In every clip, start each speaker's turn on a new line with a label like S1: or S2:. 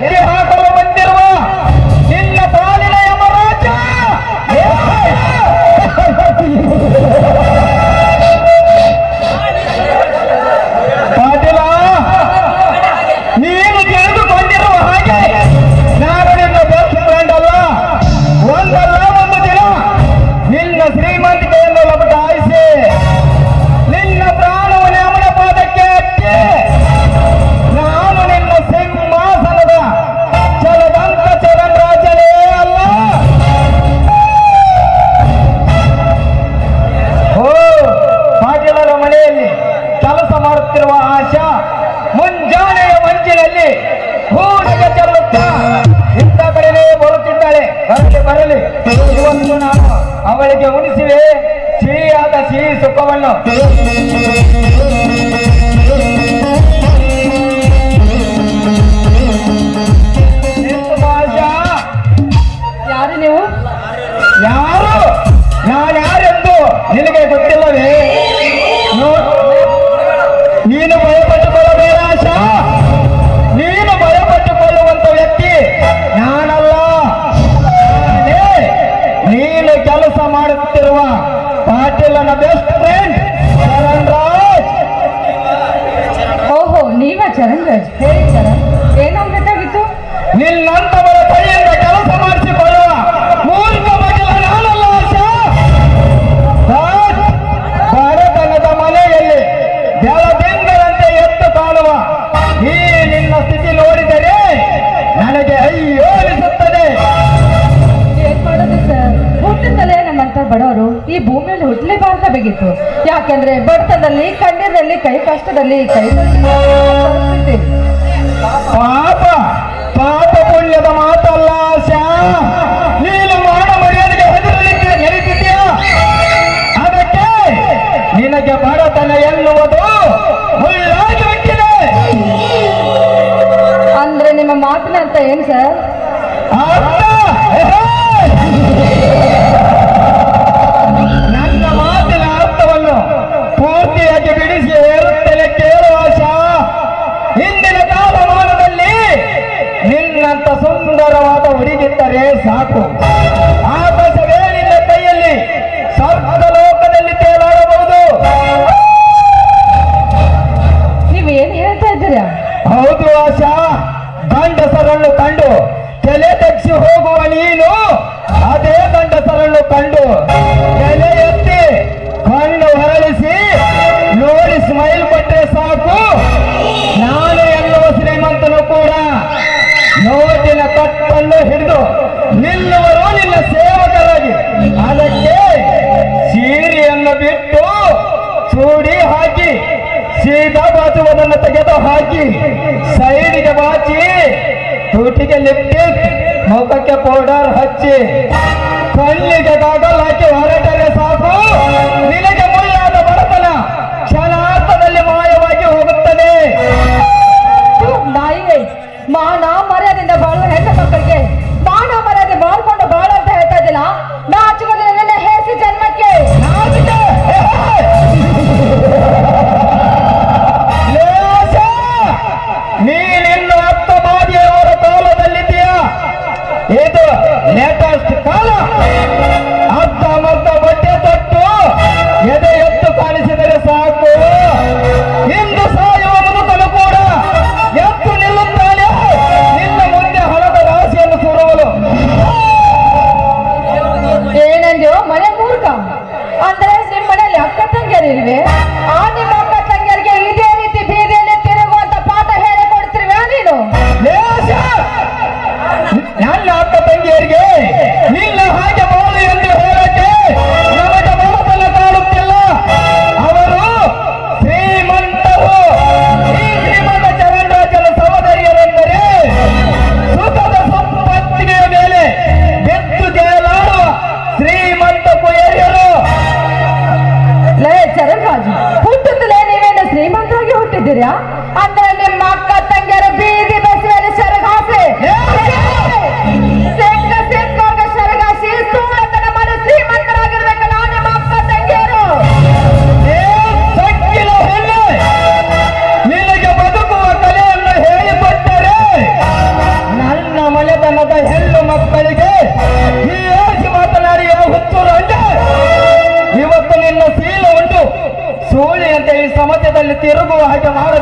S1: ಎತ್ತಿ ಹಾಕಲು ಬಂದಿರುವ ನಿನ್ನ ಪಾಲಿನ ಯಮರಾಜ ಏ! ಪಾಟೀಲ ನೀನು ತಿಳಿದುಕೊಂಡಿರುವ ಹಾಗೆ ನಾನು ನಿನ್ನ ಬೆಸ್ಟ್ ಫ್ರೆಂಡ್ ಅಲ್ಲ ಒಂದಲ್ಲ ಒಂದು ದಿನ ನಿನ್ನ ಶ್ರೀಮಂತಿಕೆಯನ್ನು ಲಪಟಾಯಿಸಿ ನಿನ್ನ ಪ್ರಾಣವನ್ನು ಅವನ ಪಾದಕ್ಕೆ ಅಟ್ಟಿ ನಾನು ನಿನ್ನ ಸಿಂಹಾಸನದ ಚಲದಂತ ಚರಣರಾಜನೇ ಅಲ್ಲ ಓ ಪಾಟೀಲರ ಮನೆಯಲ್ಲಿ ಕೆಲಸ ಮಾಡುತ್ತಿರುವ ಆಶಾ ಮುಂಜಾನೆಯ ಮಂಜಿನಲ್ಲಿ ಹೂಡಿಗೆ ಚೆಲ್ಲುತ್ತಾ ಇಂಥ ಕಡೆನೇ ಬರುತ್ತಿದ್ದಾಳೆ ಬರಲಿ ಬರಲಿ ಇವತ್ತು ನಾನು ಅವಳಿಗೆ ಉಣಿಸಿವೆ ಸಿಹಿಯಾದ ಸಿಹಿ ಸುಖವನ್ನು ನಿಂತು ಬಾ ಆಶಾ.
S2: ಯಾರು ನೀವು
S1: ಯಾರು ನಾನು ಯಾರೆಂದು ನಿನಗೆ ಗೊತ್ತಿಲ್ಲವೇ ನೋ- ನೀನು ಭಯಪಟ್ಟುಕೊಳ್ಳಬೇಡ ಆಶಾ ನೀನು ಭಯಪಟ್ಟುಕೊಳ್ಳುವಂತ ವ್ಯಕ್ತಿ ನಾನಲ್ಲ ನಾನೇ. ನೀನು ಕೆಲಸ ಮಾಡುತ್ತಿರುವ ಪಾಟೀಲನ ಬೆಸ್ಟ್ ಫ್ರೆಂಡ್ ಶರಣ್ ರಾಜ್
S2: ಓಹೋ ನೀವ ಚರಣ್ ರಾಜ್ ಹೇಳಿ ಚರಣ್ ಏನಾಗ್ಬೇಕಾಗಿತ್ತು
S1: ನಿನ್ನಂತವರ ಕೈಯಿಂದ ಕೆಲಸ ಮಾಡಿಸಿಕೊಳ್ಳುವ ಮೂರ್ಖ ಮಗಳ ನಾನಲ್ಲ ಆಶಾ ರಾಜ್, ಬಡತನದ ಮನೆಯಲ್ಲಿ ಬೆಳದಿಂಗಳಂತೆ ಎದ್ದು ಕಾಣುವ ಈ ನಿನ್ನ ಸ್ಥಿತಿ ನೋಡಿದರೆ ನನಗೆ ಅಯ್ಯೋ ಅನಿಸುತ್ತದೆ
S2: ಏನ್ ಮಾಡೋದು ಸರ್ ಹುಟ್ಟಿದ್ದಲೇ ನಮ್ಮಂತ ಬಡವರು ಈ ಭೂಮಿಯಲ್ಲಿ ಹುಟ್ಟಲೇಬಾರ್ದಾಗಿತ್ತು ಯಾಕೆಂದ್ರೆ ಬಡತನದಲ್ಲಿ ಕಣ್ಣೀರಲ್ಲಿ ಕೈ ಕಷ್ಟದಲ್ಲಿ ಕೈ ಪರಿಸ್ಥಿತಿ
S1: ಪಾಪ ಪಾಪ ಪುಣ್ಯದ ಮಾತಲ್ಲ ಆಶಾ ನೀನು ಮಾನ ಮರ್ಯಾದೆಗೆ ಹೆದರಲಿಕ್ಕೆ ನೆಲೆಸಿದ್ಯಾ ಅದಕ್ಕೆ ನಿನಗೆ ಬಡತನ ಎನ್ನುವುದು ಮುಳ್ಳಾಗಿ ಬಿಟ್ಟಿದೆ
S2: ಅಂದ್ರೆ ನಿಮ್ಮ ಮಾತಿನ ಅರ್ಥ ಏನ್ ಸರ್
S1: ಅರ್ಥ? ನನ್ನ ಮಾತಿನ ಅರ್ಥವನ್ನು ಪೂರ್ತಿಯಾಗಿ ಬಿಡಿಸಿ ಹೇಳುತ್ತೇನೆ ಕೇಳು ಆಶಾ ಹಿಂದಿನ ಕಾಲಮಾನದಲ್ಲಿ ನಿನ್ನಂತ ಸುಂದರವಾದ ಹುಡುಗಿದ್ದರೆ ಸಾಕು ಆಕಾಶವೇ ನಿನ್ನ ಕೈಯಲ್ಲಿ ಸ್ವರ್ಗ ಲೋಕದಲ್ಲಿ ತೇಲಾಡಬಹುದು
S2: ನೀವ್ ಏನ್ ಹೇಳ್ತಾ ಇದ್ದೀರಾ
S1: ಹೌದು ಆಶಾ ಗಂಡಸರನ್ನು ಕಂಡು ತಲೆ ತೆಗೆಸಿ ಹೋಗುವ ನೀನು ಅದೇ ಗಂಡಸರನ್ನು ಕಂಡು ತಲೆ ಎತ್ತಿ ಕಣ್ಣು ಹೊರಳಿಸಿ ನೋಡಿ ಸ್ಮೈಲ್ ಕೊಟ್ಟರೆ ಸಾಕು ನಾನು ಎನ್ನುವ ಶ್ರೀಮಂತನು ಕೂಡ ನೋಟಿನ ಕಟ್ಟನ್ನು ಹಿಡಿದು ನಿಲ್ಲುವರು ನಿನ್ನ ಸೇವಕರಾಗಿ ಅದಕ್ಕೆ ಸೀರೆಯನ್ನು ಬಿಟ್ಟು ಚೂಡಿ ಹಾಕಿ ಸೀದಾ ಬಾಚುವುದನ್ನು ತೆಗೆದು ಹಾಕಿ ಸೈಡಿಗೆ ಬಾಚಿ ತುಟಿಗೆ ಲಿಪ್ಟಿಕ್ ಮುಖಕ್ಕೆ ಪೌಡರ್ ಹಚ್ಚಿ ಕಣ್ಣಿಗೆ ಗಾಗಲ್ ಹಾಕಿ ಹೊರಟರೆ ಸಾಕು ನಿನಗೆ ಮುಳ್ಳಾದ ಬಡತನ ಕ್ಷಣಾರ್ಥದಲ್ಲಿ ಮಾಯವಾಗಿ ಹೋಗುತ್ತದೆ
S2: ಥು, ನಾಯಿಗೆ ಮಾನ ಮರ್ಯಾದೆಯಿಂದ ಬಾಳುವ ಹೆಣ್ಣು ಮಕ್ಕಳಿಗೆ ಮಾನ ಮರ್ಯಾದೆ ಬಾಳ್ಕೊಂಡು ಬಾಳು ಅಂತ ಹೇಳ್ತಾ ಇದ್ದಿಲ್ಲ ನಾಚಿಕೊಂಡು ನನ್ನ ಹೇಸಿ ಜನ್ಮಕ್ಕೆ
S1: ನಾಚಿಕೆ! ಹೇ, ಹೇ! ಲೇಸ! ನೀನಿನ್ನು ಹತ್ತ ಬಾದಿಯವರ ಕಾಲದಲ್ಲಿದ್ದೀಯಾ ಇದು ಲೇಟೆಸ್ಟ್ ಕಾಲ ಅರ್ಧ ಮರ್ಧ ಬಟ್ಟೆ ತೊಟ್ಟು ಎದೆ ಎತ್ತು ಕಾಣಿಸಿದರೆ ಸಾಕು ಇಂದು ಸಾಯುವ ಮುದುಕನು ಕೂಡ ಎತ್ತು ನಿಲ್ಲುತ್ತಾನೆ ನಿನ್ನ ಮುಂದೆ ಹಣದ ರಾಶಿಯನ್ನು ಸುರುವಲು
S2: ಏನೇ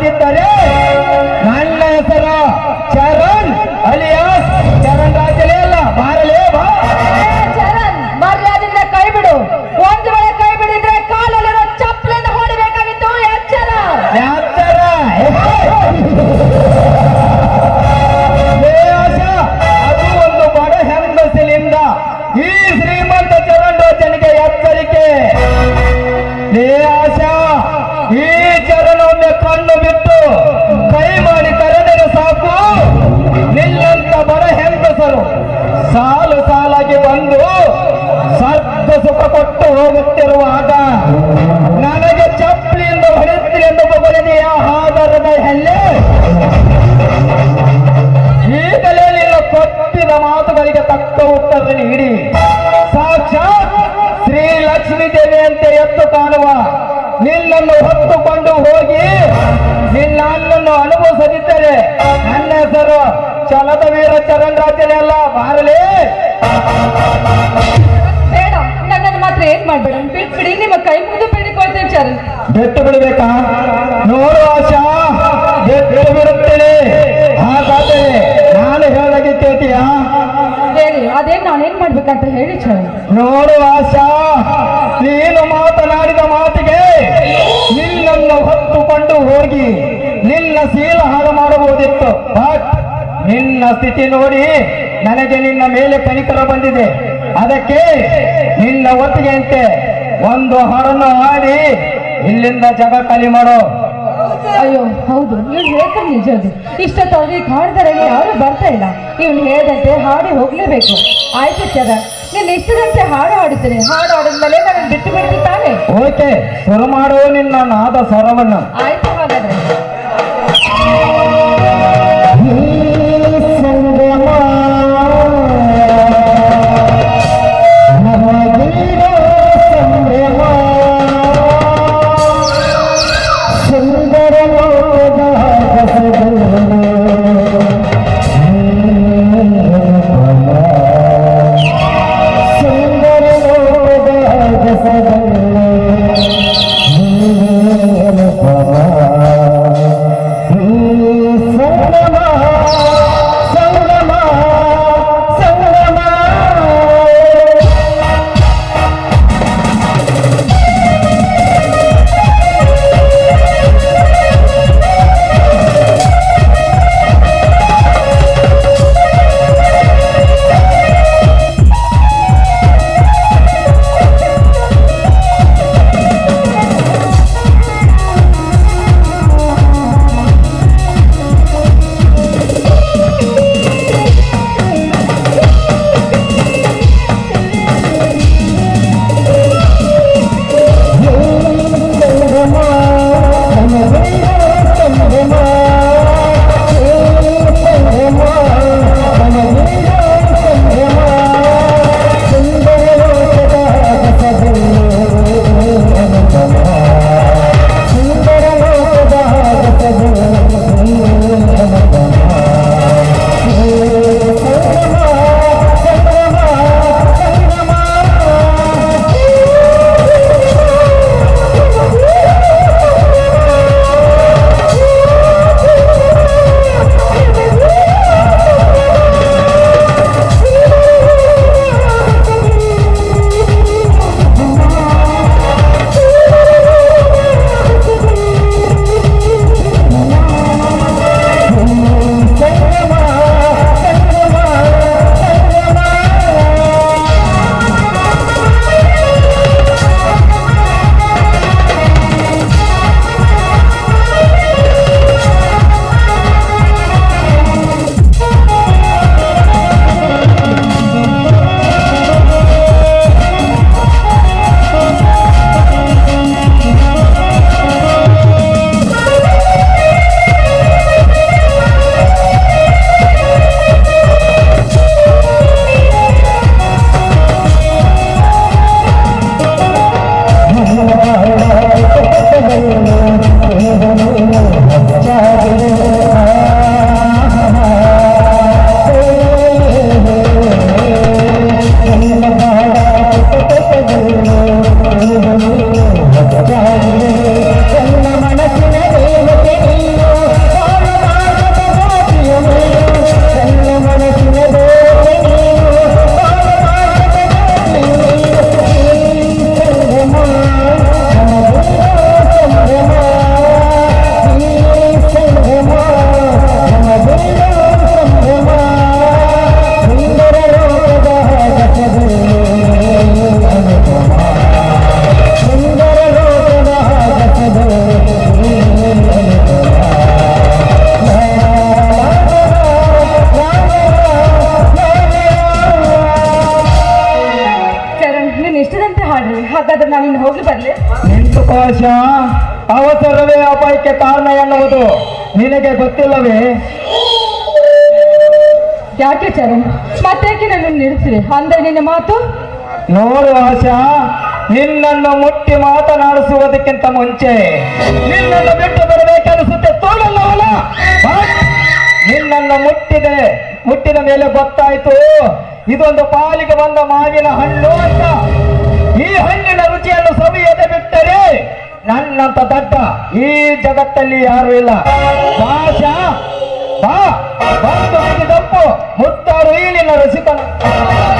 S1: ಹೋಗಿದ್ದಾರೆ ನನ್ನ ಹೆಸರು ಚರಣ್ ಅಲಿಯಾಸ್ ಚರಣ್ ರಾಜಲೇ ಅಲ್ಲ ಬಾರಲೇ ಬಾ
S2: ಏ ಚರಣ್ ಮರ್ಯಾದಿಂದ ಕೈ ಬಿಡು ಒಂದು ವೇಳೆ ಕೈ ಬಿಡಿದ್ರೆ ಕಾಲಲ್ಲಿರೋ ಚಪ್ಪಲಿಂದ ಹೊಡಿಬೇಕಾಗಿತ್ತು ಎಚ್ಚರ
S1: ಯಾತ್ತರ ಆಶಾ ಅದು ಒಂದು ಬಡ ಹೆಂಗಸಿನಿಂದ ಈ ಶ್ರೀಮಂತ ಚರಣ್ ರಾಜನಿಗೆ ಎಚ್ಚರಿಕೆ ಲೇ ಆಶಾ ಈ ಚರಣೊಮ್ಮೆ ಕಣ್ಣು ಬಿಟ್ಟು ಕೈ ಮಾಡಿ ಕರೆದರೆ ಸಾಕು ನಿಲ್ಲಂತ ಬಡ ಹೆಂಗಸರು ಸಾಲು ಸಾಲಾಗಿ ಬಂದು ಸ್ವರ್ಗ ಸುಖ ಕೊಟ್ಟು ಹೋಗುತ್ತಿರುವಾಗ ನನಗೆ ಚಪ್ಪಲಿಯಿಂದ ಹೊಡೆಯುತ್ತೀರಿ ಎಂದು ಬಗಲಿದೆಯ ಆಧಾರದ ಹೆಲ್ಲೆ ಈಗಲೇ ನಿನ್ನ ಕೊಟ್ಟಿದ ಮಾತುಗಳಿಗೆ ತಕ್ಕ ಉತ್ತರ ನೀಡಿ ಸಾಕ್ಷಾತ್ ಶ್ರೀ ಲಕ್ಷ್ಮೀ ದೇವಿಯಂತೆ ಎದ್ದು ಕಾಣುವ ನಿನ್ನನ್ನು ಹೊತ್ತುಕೊಂಡು ಹೋಗಿ ನಿನ್ನ ಅನ್ನನ್ನು ಅನುಭವಿಸದಿದ್ದರೆ ನನ್ನ ಹೆಸರು ಛಲದ ವೀರ ಚರಣ್ ರಾಜನೇ ಅಲ್ಲ ಬಾರಲೇ
S2: ಬೇಡ ನನ್ನನ್ನು ಮಾತ್ರ ಏನ್ ಮಾಡ್ಬೇಡ ಬಿಟ್ಬಿಡಿ ನಿಮ್ಮ ಕೈ ಮುಗಿದು ಬೇಡಿಕೊಳ್ತೇನೆ ಚರಣ್
S1: ಬಿಟ್ಟು ಬಿಡಬೇಕಾ ನೋಡು ಆಶಾ ಬಿಟ್ಟು ಬಿಡುತ್ತೇನೆ ಹಾಗಾದರೆ ನಾನು ಹೇಳಿದಾಗೆ ಕೇಳ್ತೀಯಾ
S2: ಹೇಳಿ ಅದೇನ್ ನಾನೇನ್ ಮಾಡ್ಬೇಕಂತ ಹೇಳಿ ಚರಣ್
S1: ನೋಡು ಆಶಾ ನೀನು ಮಾತನಾಡಿದ ಮಾತಿಗೆ ನಿನ್ನನ್ನು ಹೊತ್ತುಕೊಂಡು ಹೋಗಿ ನಿನ್ನ ಶೀಲ ಹಾಳು ಮಾಡಬಹುದಿತ್ತು ಬಟ್ ನಿನ್ನ ಸ್ಥಿತಿ ನೋಡಿ ನನಗೆ ನಿನ್ನ ಮೇಲೆ ಕನಿಕರ ಬಂದಿದೆ ಅದಕ್ಕೆ ನಿನ್ನ ಒತ್ತಿಗೆಯಂತೆ ಒಂದು ಹಾಡನ್ನು ಹಾಡಿ ಇಲ್ಲಿಂದ ಜಗ ಖಾಲಿ ಮಾಡೋ
S2: ಅಯ್ಯೋ ಹೌದು ಇವ್ನು ಹೇಳ್ತಾರೆ ನಿಜ ಅದು ಇಷ್ಟೊತ್ತಾಗಿ ಕಾಡ್ದರಲ್ಲಿ ಯಾರು ಬರ್ತಾ ಇಲ್ಲ ಇವ್ನು ಹೇಳ್ದಂತೆ ಹಾಡಿ ಹೋಗ್ಲೇಬೇಕು ಆಯ್ತು ಚರಣ್ ನೀನ್ ಇಷ್ಟದಂತೆ ಹಾಡು ಹಾಡುತ್ತೇನೆ ಹಾಡು ಹಾಡಿದ್ಮೇಲೆ ನಾನು ಬಿಟ್ಟು ಬಿಡ್ತೀನಿ ತಾನೆ
S1: ಓಕೆ ಶುರು ಮಾಡುವ ನಿನ್ನ ನಾದ ಸ್ವರವನ್ನು
S2: ಆಯ್ತು ಹಾಗಾದ್ರೆ
S1: ಸುಂದರ ಅನ್ನುವುದು ನಿನಗೆ ಗೊತ್ತಿಲ್ಲವೇ
S2: ಯಾಕೆ ಚರಣ್ ಮತ್ತೇಕೆ ನನ್ನ ನಿಲ್ಲಿಸಿದೆ ಅಂದ್ರೆ ನಿನ್ನ ಮಾತು
S1: ನೋಡು ಆಶಾ ನಿನ್ನನ್ನು ಮುಟ್ಟಿ ಮಾತನಾಡಿಸುವುದಕ್ಕಿಂತ ಮುಂಚೆ ನಿನ್ನನ್ನು ಬಿಟ್ಟು ಬರಬೇಕನ್ನಿಸುತ್ತೆ ತೋಳಲ್ಲವಲ್ಲ ಬಟ್ ನಿನ್ನನ್ನು ಮುಟ್ಟಿದೆ ಮುಟ್ಟಿದ ಮೇಲೆ ಗೊತ್ತಾಯ್ತು ಇದೊಂದು ಪಾಲಿಗೆ ಬಂದ ಮಾವಿನ ಹಣ್ಣು ಅಂತ ಈ ಹಣ್ಣಿನ ರುಚಿಯನ್ನು ಸವಿಯದೆ ಬಿಟ್ಟರೆ ನನ್ನಂತ ದಡ್ಡ ಈ ಜಗತ್ತಲ್ಲಿ ಯಾರು ಇಲ್ಲ ಆಶಾ ಬಾ ಬಂದು ಮುಗಿದಪ್ಪು ಮುತ್ತಾರು ಈ ನಿನ್ನ ರಸಿಕನು